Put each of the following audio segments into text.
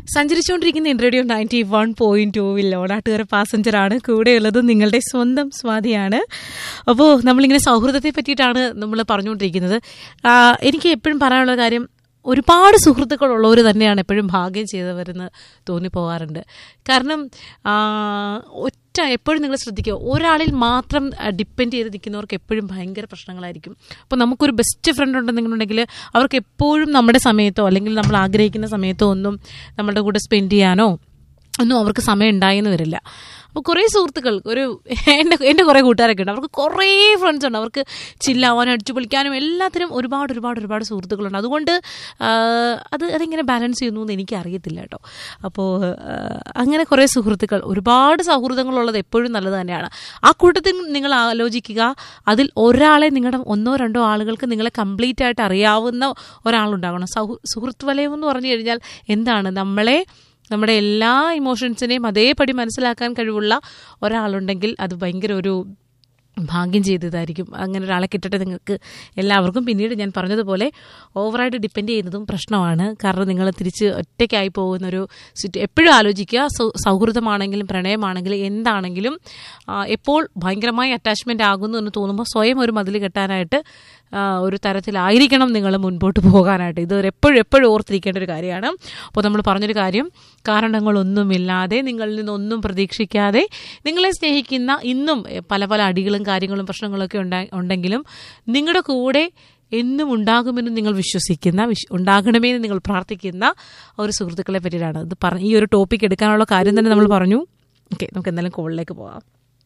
സഞ്ചരിച്ചുകൊണ്ടിരിക്കുന്ന ഇൻട്രഡിയോ ninety one point ടൂവിൽ Onattukara passenger ആണ് കൂടെയുള്ളത് നിങ്ങളുടെ സ്വന്തം സ്വാതിയാണ് അപ്പോൾ നമ്മളിങ്ങനെ സൗഹൃദത്തെ പറ്റിയിട്ടാണ് നമ്മൾ പറഞ്ഞുകൊണ്ടിരിക്കുന്നത് ആ, എനിക്ക് എപ്പോഴും പറയാനുള്ള കാര്യം ഒരുപാട് സുഹൃത്തുക്കളുള്ളവർ തന്നെയാണ് എപ്പോഴും ഭാഗ്യം ചെയ്തവരെന്ന് തോന്നിപ്പോകാറുണ്ട് കാരണം ആ, ഒറ്റ എപ്പോഴും നിങ്ങൾ ശ്രദ്ധിക്കുക ഒരാളിൽ മാത്രം ഡിപ്പെൻഡ് ചെയ്ത് നിൽക്കുന്നവർക്ക് എപ്പോഴും ഭയങ്കര പ്രശ്നങ്ങളായിരിക്കും അപ്പോൾ നമുക്കൊരു ബെസ്റ്റ് ഫ്രണ്ട് ഉണ്ടെന്നുണ്ടെങ്കിൽ അവർക്ക് എപ്പോഴും നമ്മുടെ സമയത്തോ അല്ലെങ്കിൽ നമ്മൾ ആഗ്രഹിക്കുന്ന സമയത്തോ ഒന്നും നമ്മുടെ കൂടെ സ്പെൻഡ് ചെയ്യാനോ ഒന്നും അവർക്ക് സമയം ഉണ്ടായെന്ന് വരില്ല അപ്പോൾ കുറേ സുഹൃത്തുക്കൾ ഒരു എൻ്റെ എൻ്റെ കുറേ കൂട്ടുകാരൊക്കെ ഉണ്ട് അവർക്ക് കുറേ ഫ്രണ്ട്സ് ഉണ്ട് അവർക്ക് ചില്ലാവാനും അടിച്ചു പൊളിക്കാനും എല്ലാത്തിനും ഒരുപാട് ഒരുപാട് ഒരുപാട് സുഹൃത്തുക്കളുണ്ട് അതുകൊണ്ട് ആ, അത് അതെങ്ങനെ ബാലൻസ് ചെയ്യുന്നു എന്ന് എനിക്ക് അറിയത്തില്ല കേട്ടോ അപ്പോൾ ആ, അങ്ങനെ കുറേ സുഹൃത്തുക്കൾ ഒരുപാട് സൗഹൃദങ്ങളുള്ളത് എപ്പോഴും നല്ലത് തന്നെയാണ് ആ കൂട്ടത്തിൽ നിങ്ങൾ ആലോചിക്കുക അതിൽ ഒരാളെ നിങ്ങളുടെ ഒന്നോ രണ്ടോ ആളുകൾക്ക് നിങ്ങളെ കംപ്ലീറ്റ് ആയിട്ട് അറിയാവുന്ന ഒരാളുണ്ടാകണം സൗ സുഹൃത്ത് വലയം എന്ന് പറഞ്ഞു കഴിഞ്ഞാൽ എന്താണ് നമ്മളെ നമ്മുടെ എല്ലാ ഇമോഷൻസിനെയും അതേപടി മനസ്സിലാക്കാൻ കഴിവുള്ള ഒരാളുണ്ടെങ്കിൽ അത് ഭയങ്കര ഒരു ഭാഗ്യം ചെയ്തതായിരിക്കും അങ്ങനെ ഒരാളെ കിട്ടട്ടെ നിങ്ങൾക്ക് എല്ലാവർക്കും പിന്നീട് ഞാൻ പറഞ്ഞതുപോലെ ഓവറായിട്ട് ഡിപ്പെൻഡ് ചെയ്യുന്നതും പ്രശ്നമാണ് കാരണം നിങ്ങൾ തിരിച്ച് ഒറ്റയ്ക്കായി പോകുന്നൊരു സിറ്റു എപ്പോഴും ആലോചിക്കുക സൗ- സൗഹൃദമാണെങ്കിലും പ്രണയമാണെങ്കിലും എന്താണെങ്കിലും ആ, എപ്പോൾ ഭയങ്കരമായി അറ്റാച്ച്മെൻ്റ് ആകുന്നു എന്ന് തോന്നുമ്പോൾ സ്വയം ഒരു മതിൽ കെട്ടാനായിട്ട് ആ, ഒരു തരത്തിലായിരിക്കണം നിങ്ങൾ മുൻപോട്ട് പോകാനായിട്ട് ഇത് ഒരു എപ്പോഴും എപ്പോഴും ഓർത്തിരിക്കേണ്ട ഒരു കാര്യമാണ് അപ്പോൾ നമ്മൾ പറഞ്ഞൊരു കാര്യം കാരണങ്ങളൊന്നുമില്ലാതെ നിങ്ങളിൽ നിന്നൊന്നും പ്രതീക്ഷിക്കാതെ നിങ്ങളെ സ്നേഹിക്കുന്ന ഇന്നും എ, പല പല അടികളും കാര്യങ്ങളും പ്രശ്നങ്ങളൊക്കെ ഉണ്ടാ- ഉണ്ടെങ്കിലും നിങ്ങളുടെ കൂടെ എന്നും ഉണ്ടാകുമെന്ന് നിങ്ങൾ വിശ്വസിക്കുന്ന വിശ് ഉണ്ടാകണമേ എന്ന് നിങ്ങൾ പ്രാർത്ഥിക്കുന്ന ഒരു സുഹൃത്തുക്കളെ പറ്റിയിട്ടാണ് ഇത് പറഞ്ഞ ഈ ഒരു ടോപ്പിക് എടുക്കാനുള്ള കാര്യം തന്നെ നമ്മൾ പറഞ്ഞു ഓക്കെ നമുക്ക് എന്തായാലും കോളിലേക്ക് പോവാം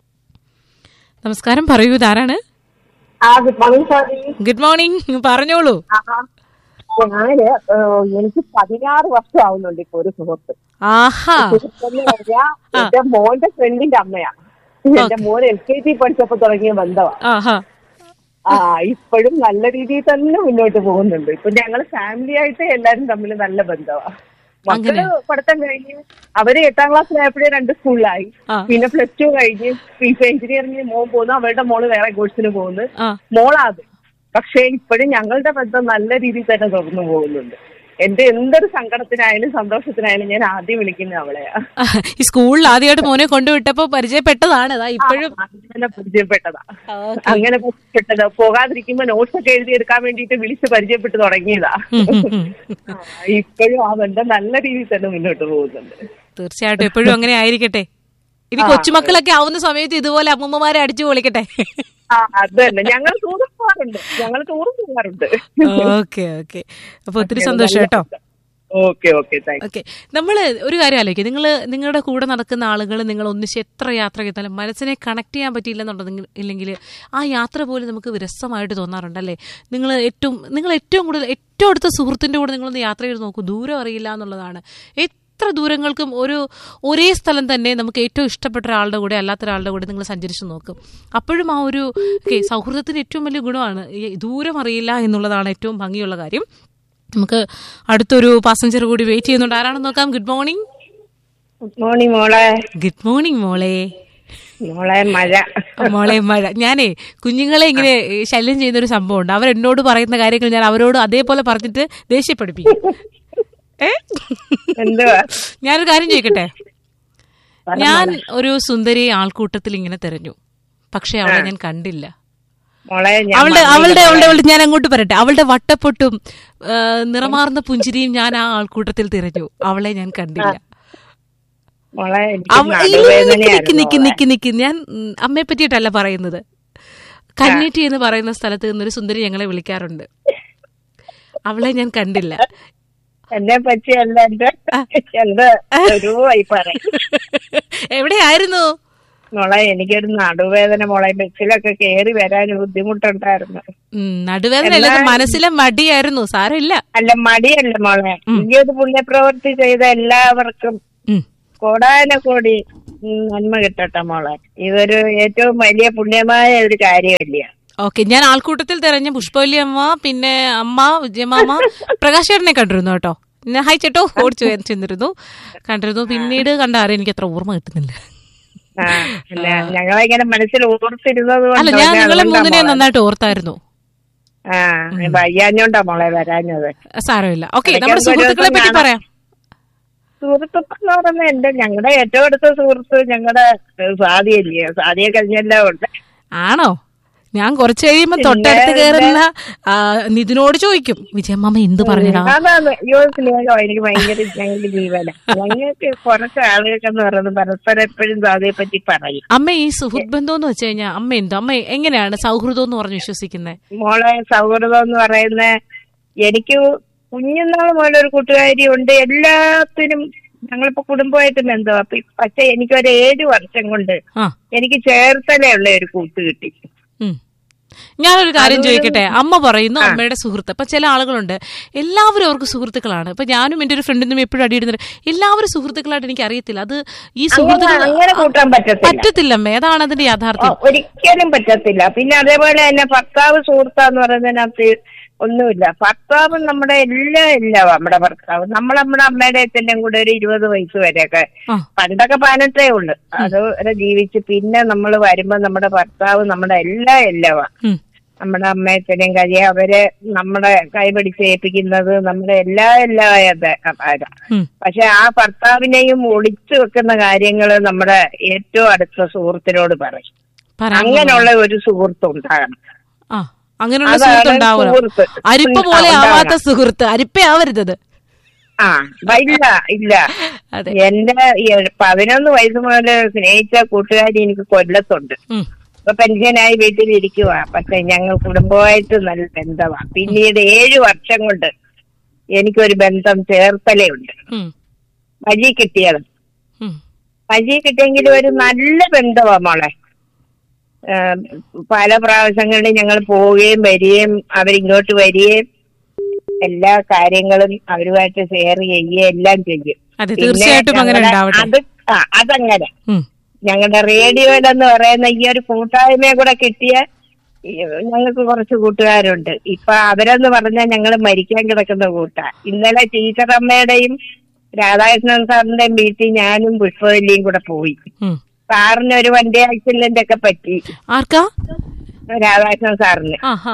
നമസ്കാരം പറയൂ ഇതാരാണ് ആ ഗുഡ് മോർണിംഗ് സാറി ഗുഡ് മോർണിംഗ് പറഞ്ഞോളൂ ഞാന് ഏഹ്, എനിക്ക് പതിനാറ് വർഷം ആവുന്നുണ്ട് ഇപ്പൊ ഒരു സുഹൃത്ത് ആഹാ സുഹൃത്തെന്ന് പറഞ്ഞാ എന്റെ മോന്റെ ഫ്രണ്ടിന്റെ അമ്മയാ എന്റെ മോൻ എൽ കെ ജി പഠിച്ചപ്പോ തുടങ്ങിയ ബന്ധമാ ആഹാ ആ ഇപ്പോഴും നല്ല രീതിയിൽ തന്നെ മുന്നോട്ട് പോകുന്നുണ്ട് ഇപ്പൊ ഞങ്ങള് ഫാമിലി ആയിട്ട് എല്ലാരും തമ്മിൽ നല്ല ബന്ധമാ മക്കള് പഠിത്തം കഴിഞ്ഞ് അവര് എട്ടാം ക്ലാസ്സിലായപ്പോഴേ രണ്ട് സ്കൂളിലായി ആ. പിന്നെ പ്ലസ് ടു കഴിഞ്ഞ് ഇപ്പൊ എഞ്ചിനീയറിംഗിന് മോൻ പോകുന്നു അവരുടെ മോള് വേറെ കോഴ്സിന് പോകുന്നു ആ മോളാത് പക്ഷേ ഇപ്പോഴും ഞങ്ങളുടെ ബന്ധം നല്ല രീതിയിൽ തന്നെ തുറന്നു പോകുന്നുണ്ട് എന്റെ എന്തൊരു സങ്കടത്തിനായാലും സന്തോഷത്തിനായാലും ഞാൻ ആദ്യം വിളിക്കുന്ന അവളെയാ ഈ സ്കൂളിൽ ആദ്യമായിട്ട് മോനെ കൊണ്ടുവിട്ടപ്പോ പരിചയപ്പെട്ടതാണ് അതാ ഇപ്പോഴും അങ്ങനെ പരിചയപ്പെട്ടതാ ഓക്കേ. അങ്ങനെ പരിചയപ്പെട്ടതാ പോകാതിരിക്കുമ്പോ നോട്ട്സ് ഒക്കെ എഴുതിയെടുക്കാൻ വേണ്ടിയിട്ട് വിളിച്ച് പരിചയപ്പെട്ട് തുടങ്ങിയതാ ആ, ഇപ്പോഴും ആ ബന്ധം നല്ല രീതിയിൽ തന്നെ മുന്നോട്ട് പോകുന്നുണ്ട് തീർച്ചയായിട്ടും എപ്പോഴും അങ്ങനെ ആയിരിക്കട്ടെ ഇനി കൊച്ചുമക്കളൊക്കെ ആവുന്ന സമയത്ത് ഇതുപോലെ അമ്മൂമ്മമാരെ അടിച്ചു പൊളിക്കട്ടെ ആ അത് തന്നെ ഞങ്ങൾ ടൂർ പോകാറുണ്ട് ഞങ്ങൾ ടൂർ പോകാറുണ്ട് ഓക്കെ ഓക്കെ അപ്പൊ ഒത്തിരി സന്തോഷം കേട്ടോ ഓക്കെ ഓക്കെ താങ്ക് ഓക്കെ നമ്മൾ ഒരു കാര്യം ആലോചിക്കുക നിങ്ങൾ നിങ്ങളുടെ കൂടെ നടക്കുന്ന ആളുകൾ നിങ്ങൾ ഒന്നിച്ച് എത്ര യാത്ര ചെയ്താലും മനസ്സിനെ കണക്ട് ചെയ്യാൻ പറ്റിയില്ലെന്നുണ്ടെങ്കിൽ ഇല്ലെങ്കിൽ ആ യാത്ര പോലും നമുക്ക് വിരസമായിട്ട് തോന്നാറുണ്ടല്ലേ നിങ്ങൾ ഏറ്റവും നിങ്ങൾ ഏറ്റവും കൂടുതൽ ഏറ്റവും അടുത്ത സുഹൃത്തിൻ്റെ കൂടെ നിങ്ങളൊന്ന് യാത്ര ചെയ്ത് നോക്കൂ ദൂരം അറിയില്ല എന്നുള്ളതാണ് എത്ര ദൂരങ്ങൾക്കും ഒരു ഒരേ സ്ഥലം തന്നെ നമുക്ക് ഏറ്റവും ഇഷ്ടപ്പെട്ട ഒരാളുടെ കൂടെ അല്ലാത്ത ഒരാളുടെ കൂടെ നിങ്ങൾ സഞ്ചരിച്ച് നോക്കും അപ്പോഴും ആ ഒരു ഓക്കെ സൗഹൃദത്തിന് ഏറ്റവും വലിയ ഗുണമാണ് ഈ ദൂരം അറിയില്ല എന്നുള്ളതാണ് ഏറ്റവും ഭംഗിയുള്ള കാര്യം നമുക്ക് അടുത്തൊരു പാസഞ്ചർ കൂടി വെയിറ്റ് ചെയ്യുന്നുണ്ട് ആരാണെന്ന് നോക്കാം ഗുഡ് മോർണിംഗ് ഗുഡ് മോർണിംഗ് മോളെ ഗുഡ് മോർണിംഗ് മോളെ മോളെ മഴ മോളെ മഴ ഞാനേ കുഞ്ഞുങ്ങളെ ഇങ്ങനെ ഏ, ശല്യം ചെയ്യുന്ന ഒരു സംഭവമുണ്ട് അവർ എന്നോട് പറയുന്ന കാര്യങ്ങൾ ഞാൻ അവരോട് അതേപോലെ പറഞ്ഞിട്ട് ദേഷ്യപ്പെടുപ്പിക്കും ഏ എന്തുവാ ഞാനൊരു കാര്യം ചോദിക്കട്ടെ ഞാൻ ഒരു സുന്ദരി ആൾക്കൂട്ടത്തിൽ ഇങ്ങനെ തെരഞ്ഞു പക്ഷെ അവളെ ഞാൻ കണ്ടില്ല മോളെ ഞാൻ അവളുടെ അവളുടെ അവളുടെ അവളുടെ ഞാൻ അങ്ങോട്ട് പറയട്ടെ അവളുടെ വട്ടപ്പൊട്ടും ആ, നിറമാർന്ന പുഞ്ചിരിയും ഞാൻ ആ ആൾക്കൂട്ടത്തിൽ തിരഞ്ഞു അവളെ ഞാൻ കണ്ടില്ല മോളെ എനിക്ക് അവ- ഇല്ല, നിക്ക് നിക്ക് നടുവേദനയായിരുന്നു നിക്ക് മോളെ. നിക്ക് നിക്ക് ഞാൻ ഉം, അമ്മയെ പറ്റിയിട്ടല്ല പറയുന്നത് കന്നേറ്റി എന്ന് പറയുന്ന സ്ഥലത്ത് നിന്നൊരു സുന്ദരി ഞങ്ങളെ വിളിക്കാറുണ്ട് അവളെ ഞാൻ കണ്ടില്ല എന്നെ പറ്റി അല്ല എന്റെ എന്റെ രൂപമായി പറയും എവിടെയായിരുന്നു മോളെ എനിക്കൊരു നടുവേദന മോളെ ബസ്സിലൊക്കെ കേറി വരാൻ ബുദ്ധിമുട്ടുണ്ടായിരുന്നു ഉം, നടുവേദന അല്ല ഇത് മനസ്സിലെ മടിയായിരുന്നു സാരമില്ല അല്ല മടിയല്ല മോളെ ഈ ഒരു പുണ്യപ്രവൃത്തി ചെയ്ത എല്ലാവർക്കും ഉം. കോടാനകോടി ഉം, നന്മ കിട്ടട്ടെ മോളെ ഇതൊരു ഏറ്റവും വലിയ പുണ്യമായ ഒരു കാര്യമല്ല ഓക്കെ ഞാൻ ആൾക്കൂട്ടത്തിൽ തെരഞ്ഞ പുഷ്പവല്ലി അമ്മ പിന്നെ അമ്മ വിജയമാമ പ്രകാശേട്ടനെ കണ്ടിരുന്നു കേട്ടോ ഞാൻ ഹായ് ചേട്ടോ ഓടിച്ചു ചെന്നിരുന്നു കണ്ടിരുന്നു പിന്നീട് കണ്ട ആരും എനിക്ക് അത്ര ഓർമ്മ കിട്ടുന്നില്ല ആ, അല്ല ഞങ്ങളിങ്ങനെ മനസ്സിൽ ഓർത്തിരുന്നത് അല്ല കൊണ്ട് ഞാൻ നിങ്ങളെ അതുകൊണ്ടാ മൂന്നിനെ മോളെ. നന്നായിട്ട് ഓർത്തായിരുന്നു ആ വയ്യാഞ്ഞോണ്ടാ മോളെ വരാഞ്ഞത് സാരമില്ല ഓക്കെ ഇടയ്ക്ക് നമ്മുടെ നമുക്ക് ഒരു സുഹൃത്തുക്കളെ ദിവസം പറ്റി കാണാം. പറയാം സുഹൃത്ത് എന്ന് പറയുന്നത് എന്റെ ഞങ്ങളുടെ ഏറ്റവും അടുത്ത സുഹൃത്ത് ഞങ്ങളുടെ സാദിയല്ലേ സാദിയെ കഴിഞ്ഞെല്ലാം ഉണ്ട് ആണോ ഞാൻ കുറച്ച് കഴിയുമ്പോ തൊട്ടടുത്ത് കയറുന്ന ആ, നിതിനോട് ചോദിക്കും വിജയമ്മ എന്ത് പറഞ്ഞടാ അതാണ് യോ സ്നേഹം എനിക്ക് ഭയങ്കര ഞങ്ങൾക്ക് ജീവന ഞങ്ങൾക്ക് കുറച്ച് ആളുകൾക്ക് എന്ന് പറയുന്നത് പരസ്പരം എപ്പോഴും സാദിയെ പറ്റി പറയും അമ്മ ഈ സുഹൃത്ത് ബന്ധം എന്ന് വെച്ച് കഴിഞ്ഞാൽ അമ്മ എന്തോ അമ്മ എങ്ങനെയാണ് സൗഹൃദം എന്ന് പറഞ്ഞ് വിശ്വസിക്കുന്നത് മോളെ സൗഹൃദം എന്ന് പറയുന്ന എനിക്ക് കുഞ്ഞുനാൾ മുതൽ ഒരു കൂട്ടുകാരി ഉണ്ട് എല്ലാത്തിനും ഞങ്ങളിപ്പോ കുടുംബമായിട്ട് ബന്ധമാണ് അപ്പൊ ഇ- പക്ഷെ എനിക്കൊരു ഏഴ് വർഷം കൊണ്ട് ആ എനിക്ക് ചേർത്തലയുള്ള ഒരു കൂട്ട് കിട്ടി ഉം. ഞാനൊരു കാര്യം ചോദിക്കട്ടെ അമ്മ പറയുന്നു അമ്മയുടെ സുഹൃത്ത് അപ്പൊ ചില ആളുകളുണ്ട് എല്ലാവരും അവർക്ക് സുഹൃത്തുക്കളാണ് ഇപ്പൊ ഞാനും എന്റെ ഒരു ഫ്രണ്ടിനും എപ്പോഴും അടിയിടുന്നത് എല്ലാവരും സുഹൃത്തുക്കളായിട്ട് എനിക്ക് അറിയത്തില്ല അത് ഈ അങ്ങനെ സുഹൃത്തുക്കൾ അങ്ങനെ കൂട്ടാൻ പറ്റത്തില്ല പറ്റത്തില്ല അമ്മേ അതാണ് അതിന്റെ ഓ, യാഥാർത്ഥ്യം ഒരിക്കലും പറ്റത്തില്ല പിന്നെ അതേപോലെ തന്നെ ഭർത്താവ് സുഹൃത്താന്ന് പറയുന്നതിനകത്ത് ഒന്നുമില്ല ഭർത്താവ് നമ്മുടെ എല്ലാം എല്ലാം നമ്മുടെ ഭർത്താവ് നമ്മൾ നമ്മുടെ അമ്മയുടെ അച്ഛൻ്റെയും കൂടെ ഒരു ഇരുപത് വയസ്സ് വരെയൊക്കെ ആ പണ്ടൊക്കെ പതിനെട്ടേ ഉള്ളു അത് വരെ ജീവിച്ച് പിന്നെ നമ്മൾ വരുമ്പോ നമ്മുടെ ഭർത്താവ് നമ്മുടെ എല്ലാം എല്ലാവാ ഉം. നമ്മുടെ അമ്മയച്ഛനെയും കഴിയ അവരെ നമ്മുടെ കൈപിടിച്ച് ഏൽപ്പിക്കുന്നത് നമ്മുടെ എല്ലാ എല്ലാ ആരാ ഉം. പക്ഷെ ആ ഭർത്താവിനെയും ഒളിച്ചു വെക്കുന്ന കാര്യങ്ങൾ നമ്മുടെ ഏറ്റവും അടുത്ത സുഹൃത്തിനോട് പറയും പറയാൻ അങ്ങനെയുള്ള ഒരു സുഹൃത്ത് ഉണ്ടാകണം ആ അങ്ങനെയുള്ള അതാണ് സുഹൃത്ത് ഉണ്ടാവണം സുഹൃത്ത്. അരിപ്പ ആ, പോലെ ഉണ്ടാവണം. ആവാത്ത സുഹൃത്ത് അരിപ്പ ആവരുതത് ആ ഇല്ല ഇല്ല അതെ എന്റെ ഈ പതിനൊന്ന് വയസ്സ് മുതൽ സ്നേഹിച്ച കൂട്ടുകാരി എനിക്ക് കൊല്ലത്തുണ്ട് ഉം. ഇപ്പൊ പെൻഷനായി വീട്ടിലിരിക്കുക പക്ഷെ ഞങ്ങൾ കുടുംബമായിട്ട് നല്ല ബന്ധമാണ് പിന്നീട് ഏഴ് വർഷം കൊണ്ട് എനിക്കൊരു ബന്ധം ചേർത്തലയുണ്ട് ഉം. വഴി കിട്ടിയത് ഉം. വഴി കിട്ടിയെങ്കിലും ഒരു നല്ല ബന്ധമാ മോളെ ഏം, പല പ്രാവശ്യങ്ങളിൽ ഞങ്ങൾ പോവുകയും വരികയും അവരിങ്ങോട്ട് വരികയും എല്ലാ കാര്യങ്ങളും അവരുമായിട്ട് ഷെയർ ചെയ്യുകയും എല്ലാം ചെയ്യും അതെ പിന്നെ തീർച്ചയായിട്ടും അങ്ങനെ ഞങ്ങളുടെ- ഉണ്ടാവട്ടെ അത് ആ അതങ്ങനെ ഉം. ഞങ്ങളുടെ റേഡിയോയിലെന്ന് പറയുന്ന ഈ ഒരു കൂട്ടായ്മയെ കൂടെ കിട്ടിയ ഈ ഞങ്ങൾക്ക് കുറച്ച് കൂട്ടുകാരുണ്ട് ഇപ്പൊ അവരെന്ന് പറഞ്ഞാൽ ഞങ്ങൾ മരിക്കാൻ കിടക്കുന്ന കൂട്ടാ ഇന്നലെ ടീച്ചറമ്മയുടെയും രാധാകൃഷ്ണൻ സാറിന്റെയും വീട്ടിൽ ഞാനും പുഷ്പവല്ലിയും കൂടെ പോയി ഉം. സാറിന് ഒരു വണ്ടി ആക്സിഡന്റ് ഒക്കെ പറ്റി ആർക്കാ രാധാകൃഷ്ണൻ സാറിന് ആ ഹാ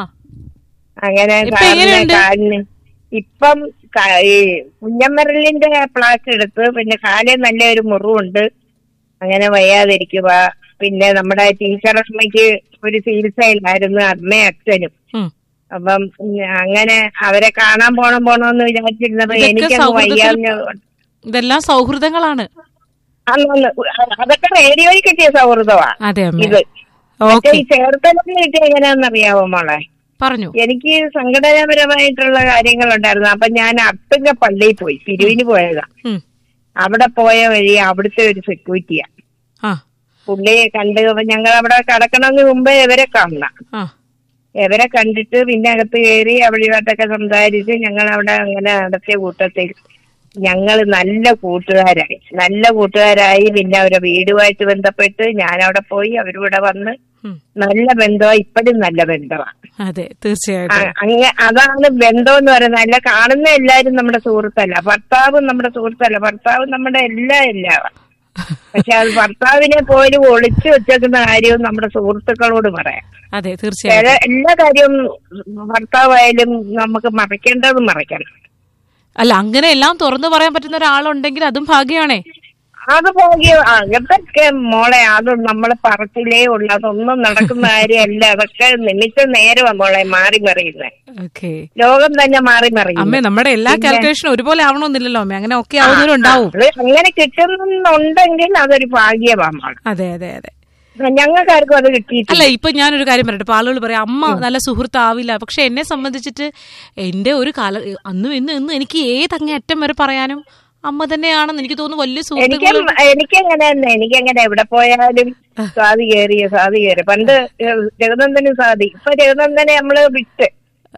അങ്ങനെ ഇപ്പൊ സാറിന് എങ്ങനെയുണ്ട്? കാലിന് ഇപ്പം ക- ഈ കുഞ്ഞമ്മരലിന്റെ പ്ലാക്ക് എടുത്ത് പിന്നെ കാലിൽ നല്ലൊരു മുറിവുണ്ട് അങ്ങനെ വയ്യാതിരിക്കുക പിന്നെ നമ്മുടെ ടീച്ചറമ്മയ്ക്ക് ഒരു ചികിത്സയിലായിരുന്നു അമ്മയും അച്ഛനും ഉം. അപ്പം ഉം, അങ്ങനെ അവരെ കാണാൻ പോണം പോണോന്ന് വിചാരിച്ചിരുന്നപ്പോ ഇതൊക്കെ എനിക്കങ്ങ് സൗഹൃദത്തിൽ- വയ്യാഞ്ഞ ഇതെല്ലാം സൗഹൃദങ്ങളാണ് അന്നൊന്ന് അതൊക്കെ റേഡിയോയിൽ കിട്ടിയ സൗഹൃദമാ അതെ അമ്മ ഇത് മറ്റേ ഓക്കെ ഈ ചേർത്തലത്തിൽ കിട്ടിയ എങ്ങനെയാണെന്നറിയാവോ മോളെ പറഞ്ഞു എനിക്ക് സംഘടനാപരമായിട്ടുള്ള കാര്യങ്ങളുണ്ടായിരുന്നു അപ്പൊ ഞാൻ അത്തുങ്ക പള്ളിയിൽ പോയി പിരിവിന് പോയതാ ഉം. അവിടെ പോയ വഴി അവിടുത്തെ ഒരു സെക്യൂരിറ്റിയാ ആ പുള്ളിയെ കണ്ട് അപ്പൊ ഞങ്ങൾ അവിടെ കടക്കണമെന്ന് മുമ്പേ ഇവരെ കാണണം ആ ഇവരെ കണ്ടിട്ട് പിന്നെ അകത്ത് കയറി അവരുമായിട്ടൊക്കെ സംസാരിച്ച് ഞങ്ങൾ അവിടെ അങ്ങനെ നടത്തിയ കൂട്ടത്തിൽ ഞങ്ങൾ നല്ല കൂട്ടുകാരായി നല്ല കൂട്ടുകാരായി പിന്നെ അവരെ വീടുമായിട്ട് ബന്ധപ്പെട്ട് ഞാൻ അവിടെ പോയി അവരിവിടെ വന്ന് ഉം. നല്ല ബന്ധമാ ഇപ്പോഴും നല്ല ബന്ധമാണ് അതെ തീർച്ചയായിട്ടും അങ്ങ അതാണ് ബന്ധം എന്ന് പറയുന്നത് അല്ല കാണുന്ന എല്ലാരും നമ്മുടെ സുഹൃത്തല്ല ഭർത്താവ് നമ്മുടെ സുഹൃത്തല്ല ഭർത്താവ് നമ്മുടെ എല്ലാ എല്ലാ പക്ഷെ അത് ഭർത്താവിനെ പോലും ഒളിച്ചു വെച്ചേക്കുന്ന കാര്യവും നമ്മുടെ സുഹൃത്തുക്കളോട് പറയാം അതെ ചില തീർച്ചയായിട്ടും എല്ലാ കാര്യവും ഭർത്താവായാലും നമുക്ക് മറയ്ക്കേണ്ടത് മറയ്ക്കണം അല്ല അങ്ങനെ എല്ലാം തുറന്നു പറയാൻ പറ്റുന്ന ഒരാളുണ്ടെങ്കിൽ അതും ഭാഗ്യമാണേ അത് ഭാഗ്യം അതൊക്കെ മോളെ അത് നമ്മൾ പറച്ചിലേ ഉള്ളു അതൊന്നും നടക്കുന്ന കാര്യമല്ല അതൊക്കെ നിമിഷ നേരമാ മോളെ മാറി മറിയുന്നത് ഓക്കെ ലോകം തന്നെ മാറി മറിയുന്നു അമ്മേ നമ്മുടെ എല്ലാ കാൽക്കുലേഷനും ഒരുപോലെ ആവണമെന്നില്ലല്ലോ അമ്മേ അങ്ങനെ ഒക്കെ ആവുന്നവരുണ്ടാവും അത് അങ്ങനെ കിട്ടുന്നുണ്ടെങ്കിൽ അതൊരു ഭാഗ്യമാണ് അതെ അതെ അതെ ഞങ്ങൾക്കാർക്കും അത് കിട്ടിയിട്ടില്ല അല്ല ഇപ്പൊ ഞാനൊരു കാര്യം പറയട്ടെ ഇപ്പൊ ആളുകൾ പറയാം അമ്മ നല്ല സുഹൃത്താവില്ല പക്ഷെ എന്നെ സംബന്ധിച്ചിട്ട് എന്റെ ഒരു കാല അന്നും ഇന്ന് ഇന്ന് എനിക്ക് ഏതങ്ങേ അറ്റം വരെ പറയാനും അമ്മ തന്നെയാണെന്ന് എനിക്ക് തോന്നുന്നു വലിയ എനിക്ക് സുഹൃത്തുക്കൾ എനിക്കങ്ങനെ തന്നെ എനിക്കങ്ങനെ എവിടെ പോയാലും സ്വാതി കയറിയ സ്വാതി കയറി പണ്ട് രഘുനന്ദന് സ്വാതി ഇപ്പൊ രഘുനന്ദനെ നമ്മള് വിട്ട്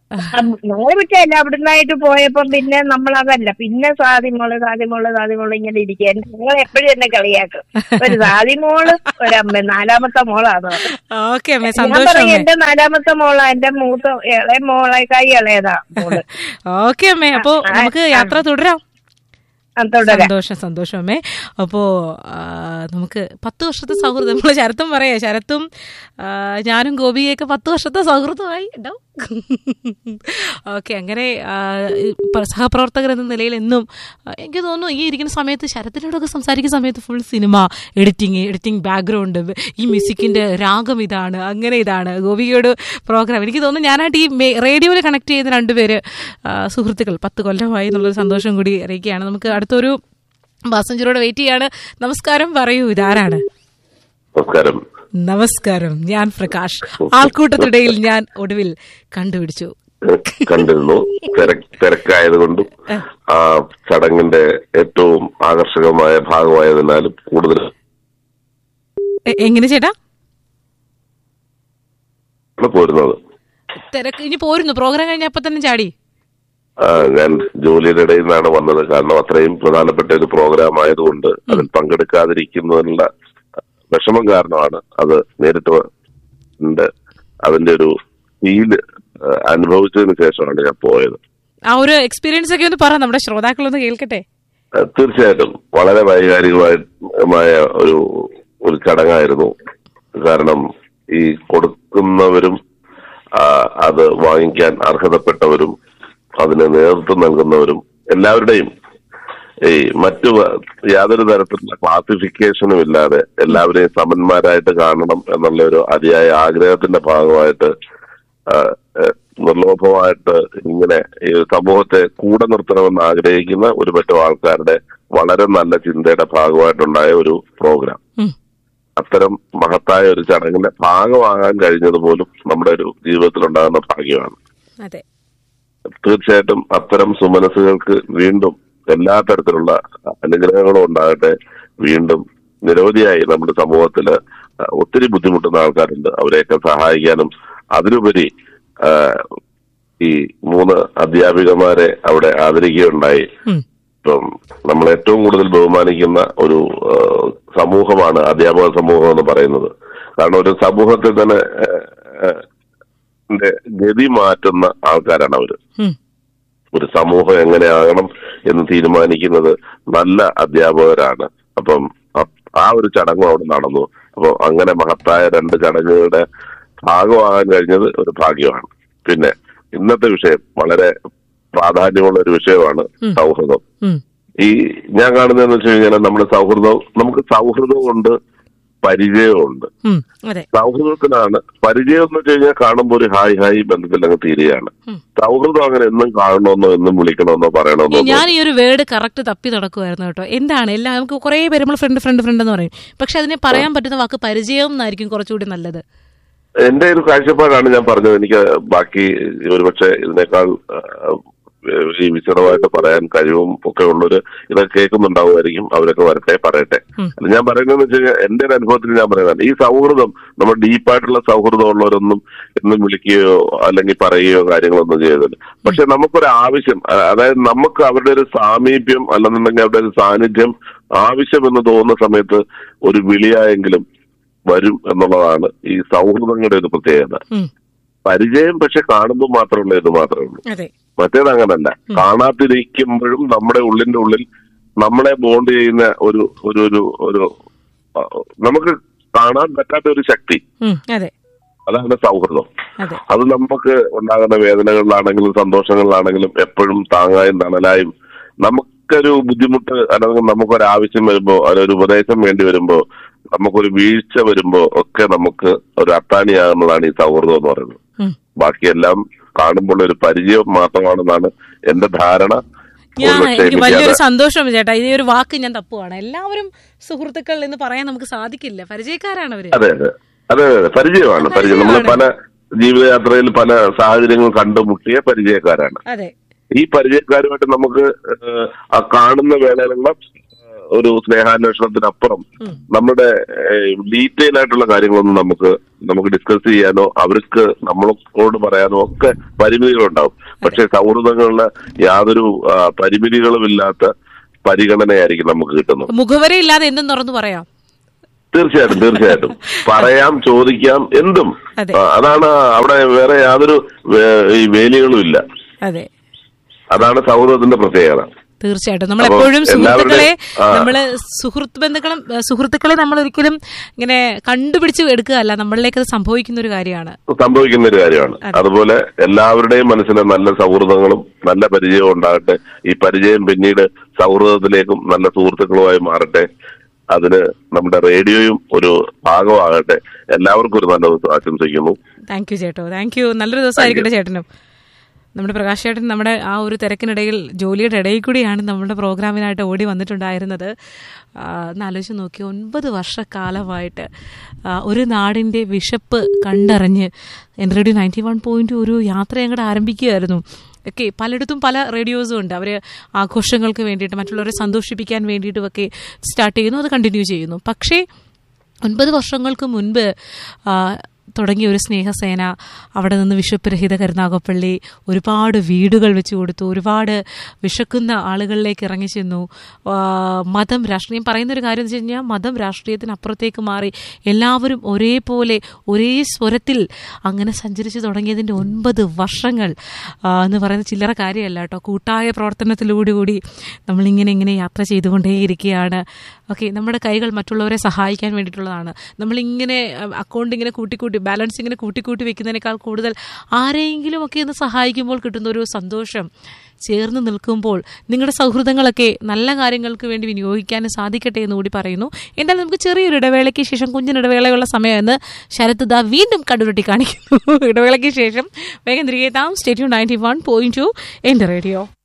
ഞങ്ങൾ വിട്ടല്ല അവിടുന്നായിട്ട് പോയപ്പോ പിന്നെ നമ്മൾ അതല്ല പിന്നെ സ്വാതി മോള് സ്വാതി മോള് സ്വാതി മോള് ഇങ്ങനെ ഇരിക്കുക ഞങ്ങൾ എപ്പോഴും എന്നെ കളിയാക്കും ഒരു സ്വാതി മോള് ഒരമ്മ നാലാമത്തെ മോളാണ് ഓക്കെ അമ്മേ ഞാൻ സന്തോഷം പറയും അമ്മേ എന്റെ നാലാമത്തെ മോളാ എന്റെ മൂത്ത ഇളയ മോളേക്കായി ഇളയതാ മോള് ഓക്കെ അമ്മേ അപ്പോ നമുക്ക് യാത്ര തുടരാം ആ, തുടരാം സന്തോഷം സന്തോഷം അമ്മേ അപ്പോ ആ, നമുക്ക് പത്ത് വർഷത്തെ സൗഹൃദം നമ്മൾ ശരത്തും പറയാ ശരത്തും ആ, ഞാനും ഗോപിയൊക്കെ പത്ത് വർഷത്തെ സൗഹൃദമായി ഉണ്ടാവും ഓക്കെ അങ്ങനെ ആ, ഈ പ- സഹപ്രവർത്തകർ എന്ന നിലയിൽ എന്നും ആ, എനിക്ക് തോന്നുന്നു ഈ ഇരിക്കുന്ന സമയത്ത് ശരത്തിനോടൊക്കെ സംസാരിക്കുന്ന സമയത്ത് full cinema editing editing background ഈ മ്യൂസിക്കിന്റെ രാഗം ഇതാണ് അങ്ങനെ ഇതാണ് ഗോപികയോട് പ്രോഗ്രാം എനിക്ക് തോന്നുന്നു ഞാനായിട്ട് ഈ റേഡിയോയിൽ കണക്ട് ചെയ്യുന്ന രണ്ടുപേര് ആ, സുഹൃത്തുക്കൾ പത്ത് കൊല്ലമായി എന്നുള്ളൊരു സന്തോഷം കൂടി അറിയിക്കുകയാണ് നമുക്ക് അടുത്തൊരു പാസഞ്ചറോട് വെയിറ്റ് ചെയ്യാണ് നമസ്കാരം പറയൂ ഇതാരാണ് നമസ്കാരം നമസ്കാരം ഞാൻ പ്രകാശ് ആൾക്കൂട്ടത്തിനിടയിൽ ഞാൻ ഒടുവിൽ കണ്ടുപിടിച്ചു കണ്ടിരുന്നു തിരക്ക് തിരക്കായതുകൊണ്ടും ആ ചടങ്ങിന്റെ ഏറ്റവും ആകർഷകമായ ഭാഗമായതിനാലും കൂടുതൽ എ- എങ്ങനെ ചേട്ടാ ആണ് പോരുന്നത് തിരക്ക് ഇനി പോരുന്നു പ്രോഗ്രാം കഴിഞ്ഞ അപ്പൊ തന്നെ ചാടി ആ, ഞാൻ ജോലിയുടെ ഇടയിൽ നിന്നാണ് വന്നത് കാരണം അത്രയും പ്രധാനപ്പെട്ട ഒരു പ്രോഗ്രാം ആയതുകൊണ്ട് അതിൽ പങ്കെടുക്കാതിരിക്കുന്നതിനുള്ള വിഷമം കാരണമാണ് അത് നേരിട്ട് ഉണ്ട് അതിന്റെ ഒരു ഫീല് അനുഭവിച്ചതിന് ശേഷമാണ് ഞാൻ പോയത് ആ ഒരു എക്സ്പീരിയൻസ് ഒക്കെ ഒന്ന് പറ നമ്മുടെ ശ്രോതാക്കളൊന്ന് കേൾക്കട്ടെ ആ, തീർച്ചയായിട്ടും വളരെ വൈകാരികമായ ഒരു ഒരു ചടങ്ങായിരുന്നു കാരണം ഈ കൊടുക്കുന്നവരും ആ, അത് വാങ്ങിക്കാൻ അർഹതപ്പെട്ടവരും അതിന് നേതൃത്വം നൽകുന്നവരും എല്ലാവരുടെയും ഈ മറ്റു വ- യാതൊരു തരത്തിലുള്ള ക്ലാസിഫിക്കേഷനും ഇല്ലാതെ എല്ലാവരെയും സമന്മാരായിട്ട് കാണണം എന്നുള്ള ഒരു അതിയായ ആഗ്രഹത്തിന്റെ ഭാഗമായിട്ട് ആ, ഏഹ്, നിർലോഭമായിട്ട് ഇങ്ങനെ ഈ സമൂഹത്തെ കൂടെ നിർത്തണമെന്ന് ആഗ്രഹിക്കുന്ന ഒരു പറ്റം ആൾക്കാരുടെ വളരെ നല്ല ചിന്തയുടെ ഭാഗമായിട്ടുണ്ടായ ഒരു പ്രോഗ്രാം ഉം. അത്തരം മഹത്തായ ഒരു ചടങ്ങിന്റെ ഭാഗമാകാൻ കഴിഞ്ഞത് പോലും നമ്മുടെ ഒരു ജീവിതത്തിൽ ഉണ്ടാകുന്ന ഭാഗ്യമാണ് അതെ തീർച്ചയായിട്ടും അത്തരം സുമനസ്സുകൾക്ക് വീണ്ടും എല്ലാ തരത്തിലുള്ള അനുഗ്രഹങ്ങളും ഉണ്ടാകട്ടെ വീണ്ടും നിരവധിയായി നമ്മുടെ സമൂഹത്തില് ഒത്തിരി ബുദ്ധിമുട്ടുന്ന ആൾക്കാരുണ്ട് അവരെയൊക്കെ സഹായിക്കാനും അതിലുപരി ആ, ഈ മൂന്ന് അധ്യാപികമാരെ അവിടെ ആദരിക്കുകയുണ്ടായി ഉം. ഇപ്പം നമ്മൾ ഏറ്റവും കൂടുതൽ ബഹുമാനിക്കുന്ന ഒരു ആ, സമൂഹമാണ് അധ്യാപക സമൂഹം എന്ന് പറയുന്നത് കാരണം ഒരു സമൂഹത്തെ തന്നെ ആ, ആ, ന്റെ ഗതി മാറ്റുന്ന ആൾക്കാരാണ് അവര് ഉം. ഒരു സമൂഹം എങ്ങനെയാകണം എന്ന് തീരുമാനിക്കുന്നത് നല്ല അധ്യാപകരാണ് അപ്പം അ- ആ ഒരു ചടങ്ങ് അവിടെ നടന്നു അപ്പൊ അങ്ങനെ മഹത്തായ രണ്ട് ചടങ്ങുകളുടെ ഭാഗമാകാൻ കഴിഞ്ഞത് ഒരു ഭാഗ്യമാണ് പിന്നെ ഇന്നത്തെ വിഷയം വളരെ പ്രാധാന്യമുള്ള ഒരു വിഷയമാണ് ഉം. സൗഹൃദം ഉം. ഈ ഞാൻ കാണുന്നതെന്ന് വെച്ച് കഴിഞ്ഞാൽ നമ്മുടെ സൗഹൃദം നമുക്ക് സൗഹൃദമുണ്ട് പരിചയമുണ്ട് ഉം. അതെ സൗഹൃദത്തിനാണ് പരിചയം എന്ന് വെച്ച് കഴിഞ്ഞാൽ കാണുമ്പോൾ ഒരു ഹായ് ഹായ് ബന്ധത്തിൽ അങ്ങ് തീരുകയാണ് ഉം. സൗഹൃദം അങ്ങനെ എന്നും കാണണമെന്നോ എന്നും വിളിക്കണമെന്നോ പറയണമെന്നോ ഞാൻ ഈ ഒരു വേർഡ് കറക്റ്റ് തപ്പി നടക്കുമായിരുന്നു കേട്ടോ എന്താണ് എല്ലാം നമുക്ക് കുറെ പേര് നമ്മൾ ഫ്രണ്ട് ഫ്രണ്ട് ഫ്രണ്ട് എന്ന് പറയും പക്ഷെ അതിനെ പറയാൻ പറ്റുന്ന വാക്ക് പരിചയം എന്നായിരിക്കും കുറച്ചുകൂടി നല്ലത് എന്റെ ഒരു കാഴ്ചപ്പാടാണ് ഞാൻ പറഞ്ഞത് എനിക്ക് ബാക്കി ഒരുപക്ഷെ ഇതിനേക്കാൾ ആ, ഈ വിശദമായിട്ട് പറയാൻ കഴിവും ഒക്കെ ഉള്ളൊരു ഇതൊക്കെ കേൾക്കുന്നുണ്ടാവുമായിരിക്കും അവരൊക്കെ വരട്ടെ പറയട്ടെ ഉം. അല്ല ഞാൻ പറയുന്നത് വെച്ച് കഴിഞ്ഞാൽ എന്റെ ഒരു അനുഭവത്തിൽ ഞാൻ പറയുന്നത് ഈ സൗഹൃദം നമ്മൾ ഡീപ്പായിട്ടുള്ള സൗഹൃദം ഉള്ളവരൊന്നും എന്നും വിളിക്കുകയോ അല്ലെങ്കിൽ പറയുകയോ കാര്യങ്ങളൊന്നും ചെയ്തില്ല പക്ഷെ നമുക്കൊരു ആവശ്യം ആ, അതായത് നമുക്ക് അവരുടെ ഒരു സാമീപ്യം അല്ലെന്നുണ്ടെങ്കിൽ അവരുടെ ഒരു സാന്നിധ്യം ആവശ്യമെന്ന് തോന്നുന്ന സമയത്ത് ഒരു വിളിയായെങ്കിലും വരും എന്നുള്ളതാണ് ഈ സൗഹൃദങ്ങളുടെ ഒരു പ്രത്യേകത ഉം. പരിചയം പക്ഷെ കാണുമ്പോൾ മാത്രമുള്ള ഇത് മാത്രമേ ഉള്ളൂ അതെ മറ്റേത് അങ്ങനല്ല കാണാതിരിക്കുമ്പോഴും നമ്മുടെ ഉള്ളിന്റെ ഉള്ളിൽ നമ്മളെ ബോണ്ട് ചെയ്യുന്ന ഒരു ഒരു ഒരു ഒരു ആ, നമുക്ക് കാണാൻ പറ്റാത്ത ഒരു ശക്തി ഉം. അതെ അതാണ് സൗഹൃദം അതെ അത് നമുക്ക് ഉണ്ടാകുന്ന വേദനകളിലാണെങ്കിലും സന്തോഷങ്ങളിലാണെങ്കിലും എപ്പോഴും താങ്ങായും തണലായും നമുക്കൊരു ബുദ്ധിമുട്ട് അല്ലെങ്കിൽ നമുക്കൊരു ആവശ്യം വരുമ്പോ അതൊരു ഉപദേശം വേണ്ടി വരുമ്പോ നമുക്കൊരു വീഴ്ച വരുമ്പോ ഒക്കെ നമുക്ക് ഒരു അത്താണിയാകുന്നതാണ് ഈ സൗഹൃദം എന്ന് പറയുന്നത് ഉം. ബാക്കിയെല്ലാം കാണുമ്പോൾ ഒരു പരിചയം മാത്രമാണെന്നാണ് എന്റെ ധാരണ ഞാൻ ഒരുപക്ഷേ എനിക്ക് വലിയൊരു എനിക്കത് സന്തോഷം ചേട്ടാ ഈ ഒരു വാക്ക് ഞാൻ തപ്പുവാണ് എല്ലാവരും സുഹൃത്തുക്കൾ എന്ന് പറയാൻ നമുക്ക് സാധിക്കില്ല പരിചയക്കാരാണ് അവര് അതെ അതെ അതെ അതെ പരിചയമാണ് പരിചയം നമ്മൾ പല ജീവിതയാത്രയിൽ പല സാഹചര്യങ്ങൾ കണ്ടുമുട്ടിയ പരിചയക്കാരാണ് അതെ ഈ പരിചയക്കാരുമായിട്ട് നമുക്ക് ഏഹ്, ആ കാണുന്ന വേളയിലുള്ള ഏഹ്, ഒരു സ്നേഹാന്വേഷണത്തിനപ്പുറം ഉം. നമ്മുടെ ഡീറ്റെയിൽ ആയിട്ടുള്ള കാര്യങ്ങളൊന്നും നമുക്ക് നമുക്ക് ഡിസ്കസ് ചെയ്യാനോ അവർക്ക് നമ്മളോട് പറയാനോ ഒക്കെ പരിമിതികളുണ്ടാവും പക്ഷെ സൗഹൃദങ്ങളിലെ യാതൊരു ആ, പരിമിതികളുമില്ലാത്ത പരിഗണനയായിരിക്കും നമുക്ക് കിട്ടുന്നത് മുഖവരയില്ലാതെ എന്തും തുറന്നു പറയാം തീർച്ചയായിട്ടും തീർച്ചയായിട്ടും പറയാം ചോദിക്കാം എന്തും അതെ. ആ, അതാണ് അവിടെ വേറെ യാതൊരു വേ- ഈ വേലികളും ഇല്ല അതെ അതാണ് സൗഹൃദത്തിന്റെ പ്രത്യേകത തീർച്ചയായിട്ടും നമ്മൾ അപ്പൊ എപ്പോഴും സുഹൃത്തുക്കളെ എല്ലാവരുടെയും, ആ. നമ്മള് സുഹൃത്ത് ബന്ധുക്കളും ഏഹ്, സുഹൃത്തുക്കളെ നമ്മൾ ഒരിക്കലും ഇങ്ങനെ കണ്ടുപിടിച്ച് എടുക്കുകയല്ല നമ്മളിലേക്ക് അത് സംഭവിക്കുന്ന ഒരു കാര്യമാണ് സംഭവിക്കുന്ന ഒരു കാര്യമാണ് അതുപോലെ എല്ലാവരുടെയും മനസ്സിൽ നല്ല സൗഹൃദങ്ങളും നല്ല പരിചയവും ഉണ്ടാകട്ടെ ഈ പരിചയം പിന്നീട് സൗഹൃദത്തിലേക്കും നല്ല സുഹൃത്തുക്കളുമായി മാറട്ടെ അതിന് നമ്മുടെ റേഡിയോയും ഒരു ഭാഗമാകട്ടെ എല്ലാവർക്കും ഒരു നല്ല ദിവസം ആശംസിക്കുന്നു താങ്ക് യു ചേട്ടോ താങ്ക് യു നല്ലൊരു ദിവസമായിരിക്കട്ടെ ചേട്ടനും നമ്മുടെ പ്രകാശ് ചേട്ടൻ നമ്മുടെ ആ ഒരു തിരക്കിനിടയിൽ ജോലിയുടെ ഇടയിൽ കൂടിയാണ് നമ്മുടെ പ്രോഗ്രാമിനായിട്ട് ഓടി വന്നിട്ടുണ്ടായിരുന്നത് ആ, ഒന്ന് ആലോചിച്ച് നോക്കി ഒൻപത് വർഷക്കാലമായിട്ട് ആ, ഒരു നാടിൻ്റെ വിശപ്പ് കണ്ടറിഞ്ഞ് എൻ റേഡിയോ നയൻറ്റി വൺ പോയിന്റ് ഒരു യാത്ര അങ്ങോട്ട് ആരംഭിക്കുകയായിരുന്നു ഒക്കെ പലയിടത്തും പല റേഡിയോസും ഉണ്ട് അവർ ആഘോഷങ്ങൾക്ക് വേണ്ടിയിട്ട് മറ്റുള്ളവരെ സന്തോഷിപ്പിക്കാൻ വേണ്ടിയിട്ടുമൊക്കെ സ്റ്റാർട്ട് ചെയ്യുന്നു അത് കണ്ടിന്യൂ ചെയ്യുന്നു പക്ഷേ ഒൻപത് വർഷങ്ങൾക്ക് മുൻപ് ആ, തുടങ്ങിയ ഒരു സ്നേഹസേന അവിടെ നിന്ന് വിശപ്പുരഹിത കരുനാഗപ്പള്ളി ഒരുപാട് വീടുകൾ വെച്ച് കൊടുത്തു ഒരുപാട് വിശക്കുന്ന ആളുകളിലേക്ക് ഇറങ്ങി ചെന്നു ആ, മതം രാഷ്ട്രീയം പറയുന്ന ഒരു കാര്യം എന്ന് വെച്ച് കഴിഞ്ഞാൽ മതം രാഷ്ട്രീയത്തിന് അപ്പുറത്തേക്ക് മാറി എല്ലാവരും ഒരേപോലെ ഒരേ സ്വരത്തിൽ അങ്ങനെ സഞ്ചരിച്ച് തുടങ്ങിയതിൻ്റെ ഒൻപത് വർഷങ്ങൾ ആ, എന്ന് പറയുന്ന ചില്ലറ കാര്യമല്ല കേട്ടോ കൂട്ടായ പ്രവർത്തനത്തിലൂടെ കൂടി നമ്മളിങ്ങനെ ഇങ്ങനെ യാത്ര ചെയ്തുകൊണ്ടേയിരിക്കുകയാണ് ഓക്കെ നമ്മുടെ കൈകൾ മറ്റുള്ളവരെ സഹായിക്കാൻ വേണ്ടിയിട്ടുള്ളതാണ് നമ്മളിങ്ങനെ അക്കൗണ്ട് ഇങ്ങനെ കൂട്ടിക്കൂട്ടി ബാലൻസ് ഇങ്ങനെ കൂട്ടിക്കൂട്ടി വെക്കുന്നതിനേക്കാൾ കൂടുതൽ ആരെങ്കിലും ഒക്കെ ഒന്ന് സഹായിക്കുമ്പോൾ കിട്ടുന്ന ഒരു സന്തോഷം ചേർന്ന് നിൽക്കുമ്പോൾ നിങ്ങളുടെ സൗഹൃദങ്ങളൊക്കെ നല്ല കാര്യങ്ങൾക്ക് വേണ്ടി വിനിയോഗിക്കാൻ സാധിക്കട്ടെ എന്ന് കൂടി പറയുന്നു എന്തായാലും നമുക്ക് ചെറിയൊരു ഇടവേളയ്ക്ക് ശേഷം കുഞ്ഞിനിടവേളയുള്ള സമയമെന്ന് ശരത് ദാ വീണ്ടും കണ്ടുരുട്ടി കാണിക്കുന്നു ഇടവേളയ്ക്ക് ശേഷം വേഗം തിരികെ എത്താം stay tuned ninety one point two എൻ്റെ റേഡിയോ